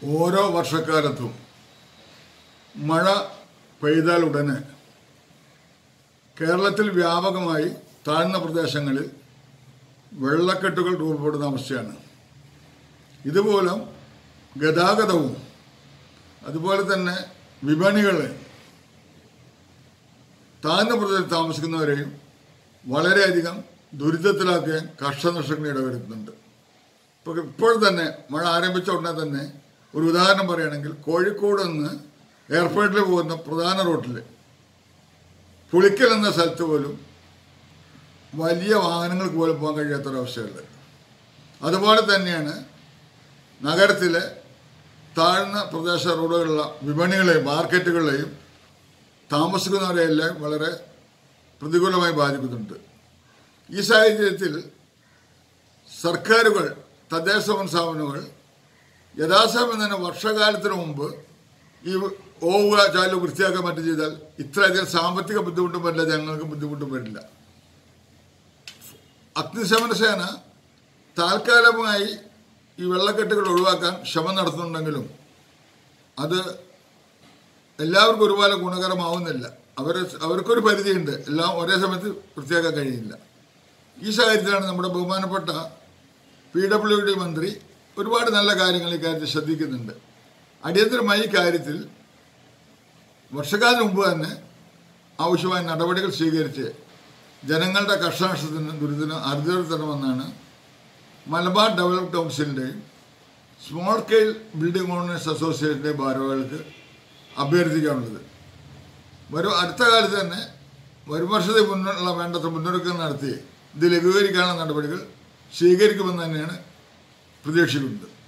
ഓരോ വർഷക്കാലത്തും മഴ പെയ്താൽ ഉടനെ കേരളത്തിൽ വ്യാപകമായി താഴ്ന്ന പ്രദേശങ്ങളിൽ വെള്ളക്കെട്ടുകൾ രൂപപ്പെടുന്ന അവസ്ഥയാണ് ഇതുമൂലം ഗതാഗതവും അതുപോലെ തന്നെ വിപണികൾ താഴ്ന്ന പ്രദേശത്ത് താമസിക്കുന്നവരെയും വളരെയധികം ദുരിതത്തിലാക്കാൻ കർഷനഷ്ടങ്ങൾ ഇടവരുത്തുന്നുണ്ട് ഇപ്പോൾ ഇപ്പോൾ തന്നെ മഴ ആരംഭിച്ച ഉടനെ തന്നെ ഒരു ഉദാഹരണം പറയുകയാണെങ്കിൽ കോഴിക്കോട് നിന്ന് എയർപോർട്ടിൽ പോകുന്ന പ്രധാന റോട്ടിൽ പുളിക്കൽ എന്ന സ്ഥലത്ത് പോലും വലിയ വാഹനങ്ങൾക്ക് പോലും പോകാൻ കഴിയാത്തൊരവസ്ഥയുള്ളത് അതുപോലെ തന്നെയാണ് നഗരത്തിലെ താഴ്ന്ന പ്രദേശ റോഡുകളിലുള്ള വിപണികളെയും മാർക്കറ്റുകളെയും താമസിക്കുന്നവരെയെല്ലാം വളരെ പ്രതികൂലമായി ബാധിക്കുന്നുണ്ട് ഈ സാഹചര്യത്തിൽ സർക്കാരുകൾ തദ്ദേശ സ്വയം സ്ഥാപനങ്ങൾ യഥാസമയം തന്നെ വർഷകാലത്തിന് മുമ്പ് ഈ ഓവുക ചാല് വൃത്തിയാക്കാൻ മറ്റും ചെയ്താൽ ഇത്രയധികം സാമ്പത്തിക ബുദ്ധിമുട്ടും വരില്ല ജനങ്ങൾക്ക് ബുദ്ധിമുട്ടും വരില്ല അഗ്നിശമന സേന താൽക്കാലികമായി ഈ വെള്ളക്കെട്ടുകൾ ഒഴിവാക്കാൻ ശ്രമം നടത്തുന്നുണ്ടെങ്കിലും അത് എല്ലാവർക്കും ഒരുപോലെ ഗുണകരമാവുന്നില്ല അവർ അവർക്കൊരു പരിധിയുണ്ട് എല്ലാം ഒരേ സമയത്ത് വൃത്തിയാക്കാൻ കഴിയില്ല ഈ സാഹചര്യത്തിലാണ് നമ്മുടെ ബഹുമാനപ്പെട്ട പി ഡബ്ല്യു ഡി മന്ത്രി ഒരുപാട് നല്ല കാര്യങ്ങൾ ഈ കാര്യത്തിൽ ശ്രദ്ധിക്കുന്നുണ്ട് അടിയന്തരമായി ഈ കാര്യത്തിൽ വർഷക്കാലത്തിന് മുമ്പ് തന്നെ ആവശ്യമായ നടപടികൾ സ്വീകരിച്ച് ജനങ്ങളുടെ കർഷനഷ്ടത്തിന് ദുരിതത്തിന് അറുതിവരുത്തണമെന്നാണ് മലബാർ ഡെവലപ്ഡ് കൗൺസിലിൻ്റെയും സ്മോൾ സ്കെയിൽ ബിൽഡിംഗ് ഓണേഴ്സ് അസോസിയേഷൻ്റെയും ഭാരവാഹികൾക്ക് അഭ്യർത്ഥിക്കാനുള്ളത് വരും അടുത്ത കാലത്ത് തന്നെ വരും വർഷത്തിൽ മുന്നുള്ള വേണ്ടത്ര മുന്നൊരുക്കം നടത്തി ഇത് ലഘൂകരിക്കാനുള്ള നടപടികൾ സ്വീകരിക്കുമെന്ന് തന്നെയാണ് പ്രതീക്ഷിക്കുന്നത്